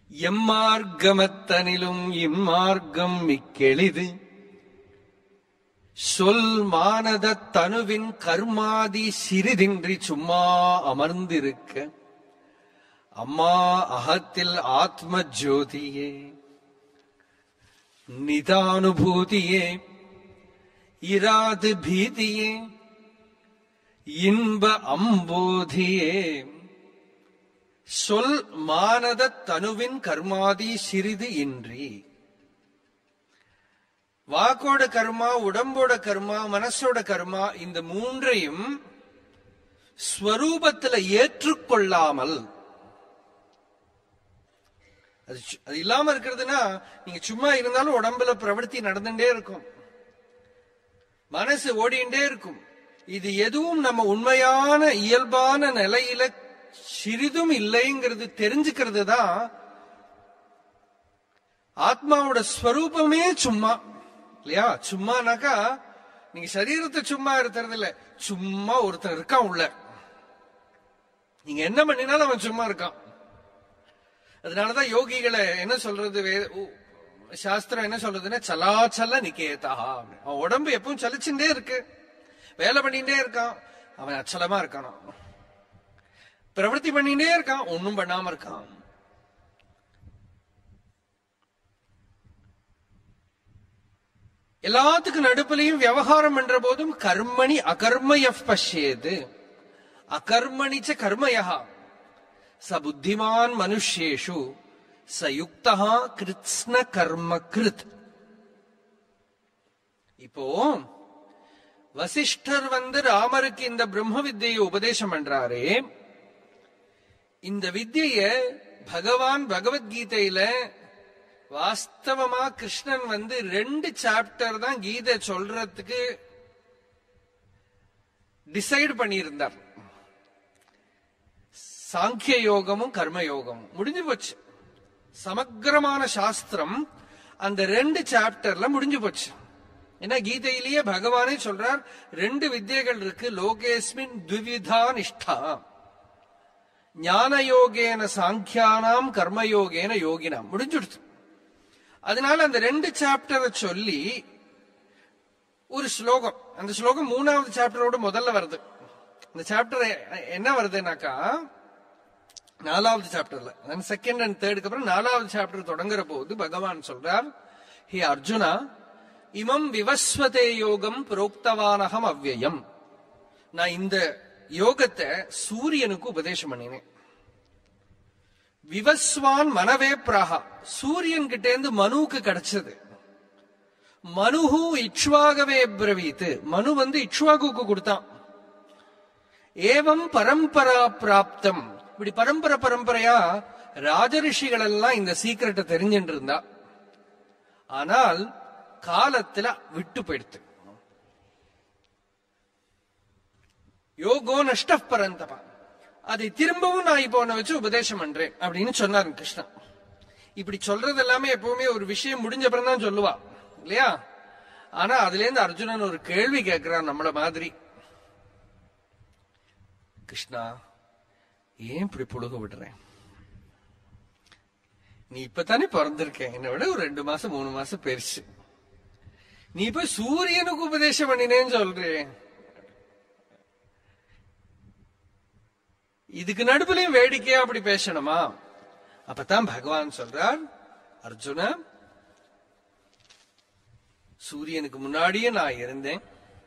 எம்மார்க்கமத்தனிலும் இம்மார்க்கம் மிக்கெளிது சொல் மானத தனுவின் கர்மாதி சிறிதின்றி சும்மா அமர்ந்திருக்க அம்மா அகத்தில் ஆத்ம ஜோதியே நிதானுபூதியே இராது பீதியே இன்ப அம்போதியே சொல் மானத தனுவின் கர்மாதி சிறிது இன்றி வாக்கோட கர்மா உடம்போட கர்மா மனசோட கர்மா இந்த மூன்றையும் ஸ்வரூபத்துல ஏற்றுக்கொள்ளாமல் அது சு- அது இல்லாம இருக்கிறதுனா நீங்க சும்மா இருந்தாலும் உடம்புல பிரவൃத்தி நடந்துட்டே இருக்கும் மனசு ஓடிண்டே இருக்கும் இது எதுவும் நம்ம உண்மையான இயல்பான நிலையில சிறிதும் இல்லைங்கிறது தெரிஞ்சுக்கிறது தான் ஆத்மாவோட ஸ்வரூபமே சும்மா இல்லையா சும்மானாக்கா நீங்க சரீரத்தை சும்மா இருக்கிறது இல்ல சும்மா ஒருத்தன் இருக்கான் உள்ள நீங்க என்ன பண்ணினாலும் அவன் சும்மா இருக்கான் அதனாலதான் யோகிகளை என்ன சொல்றது வே- உ- சாஸ்திரம் என்ன சொல்றதுன்னா சலாச்சல நிக்கேதா அவன் உடம்பு எப்பவும் சலிச்சுட்டே இருக்கு வேலை பண்ணிட்டே இருக்கான் அவன் அச்சலமா இருக்கானா பிரவൃத்தி பண்ணிட்டே இருக்கான் ஒன்னும் பண்ணாம இருக்கான் எல்லாத்துக்கும் நடுப்புலையும் விவகாரம் பண்ற போதும் கர்மணி அகர்மய பஷ்யேது அகர்மணிச்ச கர்மயா ச புத்திமான் மனுஷேஷு ச யுக்தா கிருத்ஸ்ன கர்ம கிருத் இப்போ வசிஷ்டர் வந்து ராமருக்கு இந்த பிரம்ம வித்தியை உபதேசம் பண்றாரே இந்த வித்திய பகவான் பகவத்கீதையில வாஸ்தவமா கிருஷ்ணன் வந்து ரெண்டு சாப்டர் தான் கீதை சொல்றதுக்கு டிசைட் பண்ணியிருந்தார் சாங்கிய யோகமும் கர்ம யோகமும் முடிஞ்சு போச்சு சமக்கிரமான சாஸ்திரம் அந்த ரெண்டு சாப்டர்ல முடிஞ்சு போச்சு ஏன்னா கீதையிலேயே பகவானே சொல்றார் ரெண்டு வித்தியைகள் இருக்கு லோகேஸ்மின் துவிதா நிஷ்டா ஞான யோகேன சாங்கியானாம் கர்மயோகேன யோகினாம் முடிஞ்சுடுச்சு அதனால அந்த ரெண்டு சாப்டரை சொல்லி ஒரு ஸ்லோகம் அந்த ஸ்லோகம் மூணாவது சாப்டரோட முதல்ல வருது அந்த சாப்டர் என்ன வருதுனாக்கா நாலாவது சாப்டர்ல செகண்ட் அண்ட் தேர்டுக்கு அப்புறம் நாலாவது சாப்டர் தொடங்குற போது பகவான் சொல்றார் ஹே அர்ஜுனா இமம் விவஸ்வதே யோகம் புரோக்தவானகம் அவ்யயம் நான் இந்த யோகத்தை சூரியனுக்கு உபதேசம் பண்ணினேன் விவஸ்வான் மனவே பிராகா சூரியன் கிட்ட இருந்து மனுவுக்கு கிடைச்சது மனுஹு இக்ஷ்வாகவே பிரவீத்து மனு வந்து இக்ஷ்வாகுக்கு கொடுத்தான் ஏவம் பரம்பரா பிராப்தம் இப்படி பரம்பரை பரம்பரையா ராஜரிஷிகள் எல்லாம் இந்த சீக்கிரட்டை தெரிஞ்சுட்டு இருந்தா ஆனால் காலத்துல விட்டு போயிடுத்து யோகோ நஷ்ட பரந்தபா அதை திரும்பவும் நான் இப்போ உன்னை வச்சு உபதேசம் பண்றேன் அப்படின்னு சொன்னார் கிருஷ்ணன் இப்படி சொல்றது எல்லாமே எப்பவுமே ஒரு விஷயம் முடிஞ்ச அப்புறம் தான் சொல்லுவா இல்லையா ஆனா அதுல இருந்து அர்ஜுனன் ஒரு கேள்வி கேட்கிறான் நம்மள மாதிரி கிருஷ்ணா ஏன் இப்படி புழுக விடுறேன் நீ இப்பதானே பிறந்திருக்க என்னை விட ஒரு ரெண்டு மாசம் மூணு மாசம் பெருசு நீ போய் சூரியனுக்கு உபதேசம் பண்ணினேன்னு சொல்றேன் இதுக்கு நடுப்புலயும் வேடிக்கையா அப்படி பேசணுமா அப்பதான் பகவான் சொல்றார் அர்ஜுன சூரியனுக்கு முன்னாடியே நான் இருந்தேன்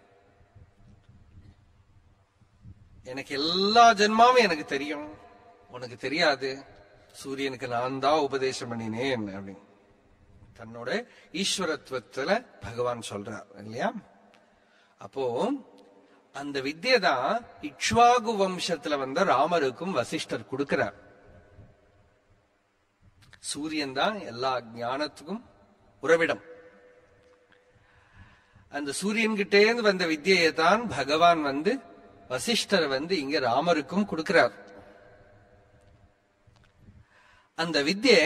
எனக்கு எல்லா ஜென்மாவும் எனக்கு தெரியும் உனக்கு தெரியாது சூரியனுக்கு நான் தான் உபதேசம் பண்ணினேன் அப்படின்னு தன்னோட ஈஸ்வரத்துவத்துல பகவான் சொல்றார் இல்லையா அப்போ அந்த வித்தியை தான் இக்ஷ்வாகு வம்சத்துல வந்த ராமருக்கும் வசிஷ்டர் கொடுக்கிறார் சூரியன் தான் எல்லா ஞானத்துக்கும் உறவிடம் அந்த சூரியன் கிட்டேந்து வந்த வித்தியை தான் பகவான் வந்து வசிஷ்டர் வந்து இங்க ராமருக்கும் கொடுக்கிறார் அந்த வித்தியை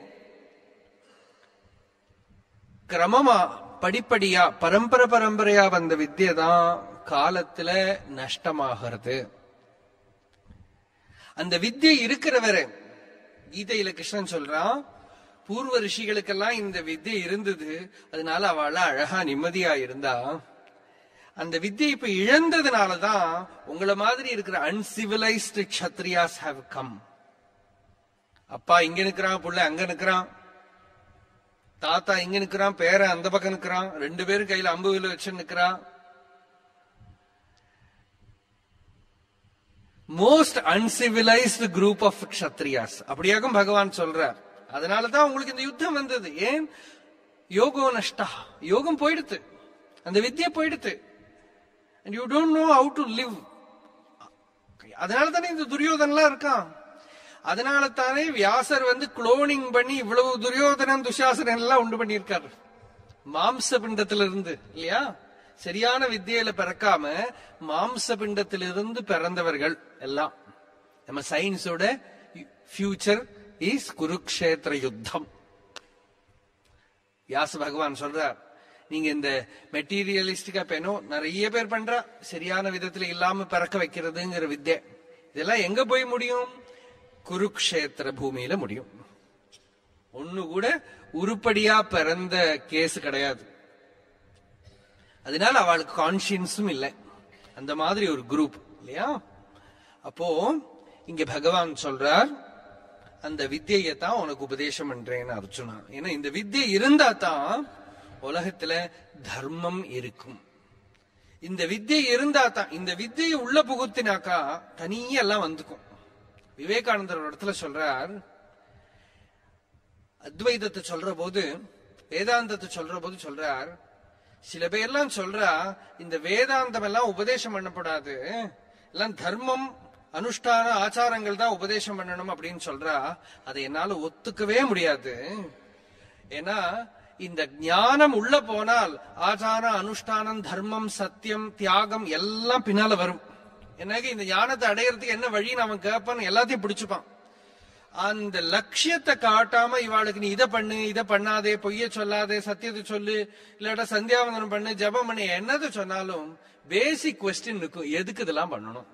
கிரமமா படிப்படியா பரம்பரை பரம்பரையா வந்த வித்தியை தான் காலத்துல நஷ்டமாகிறது அந்த வித்தியை இருக்கிற வரை கீதையில கிருஷ்ணன் சொல்றான் பூர்வ ரிஷிகளுக்கெல்லாம் இந்த வித்தை இருந்தது அதனால அவள அழகா நிம்மதியா இருந்தா அந்த வித்தியை இப்ப இழந்ததுனாலதான் உங்களை மாதிரி இருக்கிற அன்சிவிலைஸ்டு க்ஷத்ரியாஸ் ஹாவ் கம் அப்பா இங்க நிக்கிறான் புள்ள அங்க நிக்கிறான் தாத்தா இங்க நிக்கிறான் பேரன் அந்த பக்கம் நிக்கிறான் ரெண்டு பேரும் கையில அம்பு வில்லு வச்சு நிக்கிறான் most uncivilised group of Kshatriyas அப்படியாகும் பகவான் சொல்றார் அதனாலதான் உங்களுக்கு இந்த யுத்தம் வந்தது ஏன் யோகோ நஷ்டா யோகம் போயிடுத்து அந்த வித்தியை போயிடுத்து and you don't know how to live அதனால தானே இந்த துரியோதனெல்லாம் இருக்கான் அதனால தானே வியாசர் வந்து குளோனிங் பண்ணி இவ்வளவு துரியோதனன் துஷாசனன் எல்லாம் உண்டு பண்ணியிருக்காரு மாம்ச பிண்டத்திலிருந்து இல்லையா சரியான வித்தியில பிறக்காம மாம்ச பிண்டத்திலிருந்து பிறந்தவர்கள் எல்லாம் நம்ம சயின்ஸோட ஃபியூச்சர் இஸ் குருக்ஷேத்திர யுத்தம் வியாச பகவான் சொல்றார் நீங்க இந்த மெட்டீரியலிஸ்டிக்கா பெனோ நிறைய பேர் பண்றா சரியான விதத்துல இல்லாம பிறக்க வைக்கிறதுங்கிற வித்யை இதெல்லாம் எங்க போய் முடியும் குருக்ஷேத்திர பூமியில முடியும் ஒண்ணு கூட உருப்படியா பிறந்த கேஸ் கிடையாது அதனால அவளுக்கு கான்சியன்ஸும் இல்லை அந்த மாதிரி ஒரு குரூப் இல்லையா அப்போ இங்க பகவான் சொல்றார் அந்த வித்தியை தான் உனக்கு உபதேசம் பண்றேன்னு அர்ஜுனா ஏன்னா இந்த வித்தியை இருந்தா தான் உலகத்துல தர்மம் இருக்கும் இந்த வித்தியை இருந்தா தான் இந்த வித்தியை உள்ள புகுத்தினாக்கா தனியா எல்லாம் வந்துக்கும் விவேகானந்தர் ஒரு இடத்துல சொல்றார் அத்வைதத்தை சொல்ற போது வேதாந்தத்தை சொல்ற போது சொல்றார் சில பேர்லாம் சொல்றா இந்த வேதாந்தம் எல்லாம் உபதேசம் பண்ணப்படாது எல்லாம் தர்மம் அனுஷ்டான ஆச்சாரங்கள் தான் உபதேசம் பண்ணணும் அப்படின்னு சொல்றா அதை என்னால ஒத்துக்கவே முடியாது ஏன்னா இந்த ஞானம் உள்ள போனால் ஆச்சார அனுஷ்டானம் தர்மம் சத்தியம் தியாகம் எல்லாம் பின்னால வரும் எனக்கு இந்த ஞானத்தை அடையறதுக்கு என்ன வழின்னு அவன் கேட்பான்னு எல்லாத்தையும் பிடிச்சுப்பான் அந்த லட்சியத்தை காட்டாம இவாளுக்கு நீ இதை பண்ணு இதை பண்ணாதே பொய்ய சொல்லாதே சத்தியத்தை சொல்லு இல்லாட்டா சந்தியாவந்தனம் பண்ணு ஜபம் பண்ணு என்னது சொன்னாலும் பேசிக் கொஸ்டின் இருக்கும் எதுக்கு இதெல்லாம் பண்ணணும்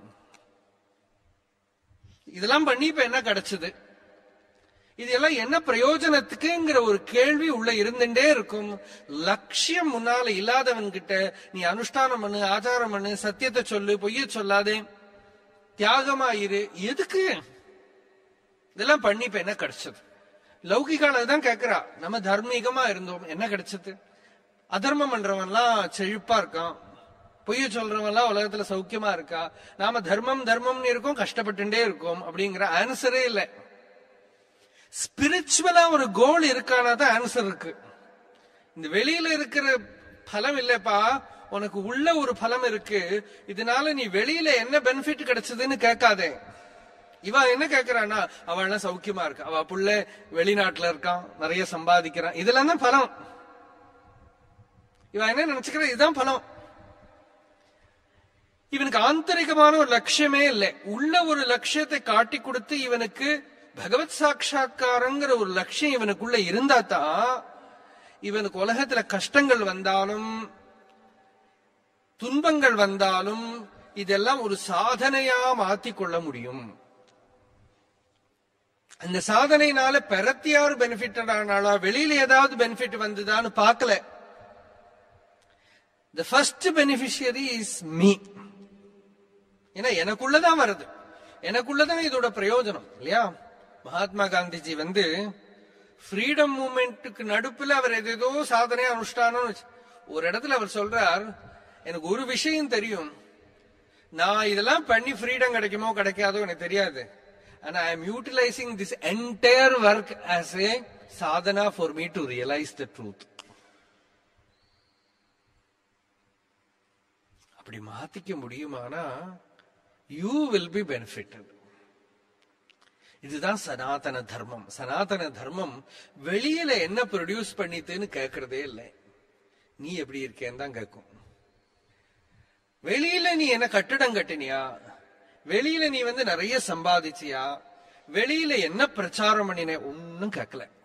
இதெல்லாம் பண்ணி இப்ப என்ன கிடைச்சது இதெல்லாம் என்ன பிரயோஜனத்துக்குங்கிற ஒரு கேள்வி உள்ள இருந்துட்டே இருக்கும் லட்சியம் முன்னால இல்லாதவன் கிட்ட நீ அனுஷ்டானம் பண்ணு ஆச்சாரம் பண்ணு சத்தியத்தை சொல்லு பொய்ய சொல்லாதே தியாகமா இரு எதுக்கு இதெல்லாம் பண்ணி இப்ப என்ன கிடைச்சது லௌகிகால தான் கேக்குறா நம்ம தர்மீகமா இருந்தோம் என்ன கிடைச்சது அதர்மம் பண்றவன்லாம் செழிப்பா இருக்கான் பொய்ய சொல்றவன்லாம் உலகத்துல சௌக்கியமா இருக்கா நாம தர்மம் தர்மம்னு இருக்கோம் கஷ்டப்பட்டுட்டே இருக்கோம் அப்படிங்கிற ஆன்சரே இல்லை ஸ்பிரிச்சுவலா ஒரு கோல் இருக்கானா தான் ஆன்சர் இருக்கு இந்த வெளியில இருக்கிற பலம் இல்லப்பா உனக்கு உள்ள ஒரு பலம் இருக்கு இதனால நீ வெளியில என்ன பெனிஃபிட் கிடைச்சதுன்னு கேட்காதே இவ என்ன கேக்குறானா அவள் எல்லாம் சௌக்கியமா இருக்கா அவ புள்ள வெளிநாட்டுல இருக்கான் நிறைய சம்பாதிக்கிறான் இதெல்லாம் தான் பலம் இவ என்ன நினைச்சுக்கிற இதுதான் பலம் இவனுக்கு ஆந்தரிகமான ஒரு லட்சியமே இல்லை உள்ள ஒரு லட்சியத்தை காட்டி கொடுத்து இவனுக்கு பகவத் சாட்சா்காரங்கிற ஒரு லட்சியம் இவனுக்குள்ள இருந்தா தான் இவனுக்கு உலகத்துல கஷ்டங்கள் வந்தாலும் துன்பங்கள் வந்தாலும் இதெல்லாம் ஒரு சாதனையா மாத்தி கொள்ள முடியும் அந்த சாதனையினால பெறத்தியாரு பெனிஃபிட் ஆனாலா வெளியில ஏதாவது பெனிஃபிட் வந்ததான்னு பார்க்கல the first beneficiary is me ஏன்னா எனக்குள்ளதான் வருது எனக்குள்ளதான் இதோட பிரயோஜனம் இல்லையா மகாத்மா காந்திஜி வந்து ஃப்ரீடம் மூமெண்ட்டுக்கு நடுப்புல அவர் எதேதோ சாதனை அனுஷ்டானம் ஒரு இடத்துல அவர் சொல்றார் எனக்கு ஒரு விஷயம் தெரியும் நான் இதெல்லாம் பண்ணி ஃப்ரீடம் கிடைக்குமோ கிடைக்காதோ எனக்கு தெரியாது ஆனா I am utilising this entire work as a sadhana for me to realise the truth அப்படி மாத்திக்க முடியுமானா யூ வில் பி பெனிஃபிட்டட் இதுதான் சனாதன தர்மம் சனாதன தர்மம் வெளியில என்ன ப்ரொடியூஸ் பண்ணித்துன்னு கேட்கறதே இல்லை நீ எப்படி இருக்கேன்னு தான் கேட்கும் வெளியில நீ என்ன கட்டிடம் கட்டினியா வெளியில நீ வந்து நிறைய சம்பாதிச்சியா வெளியில என்ன பிரச்சாரம் பண்ணின ஒன்னும் கேட்கல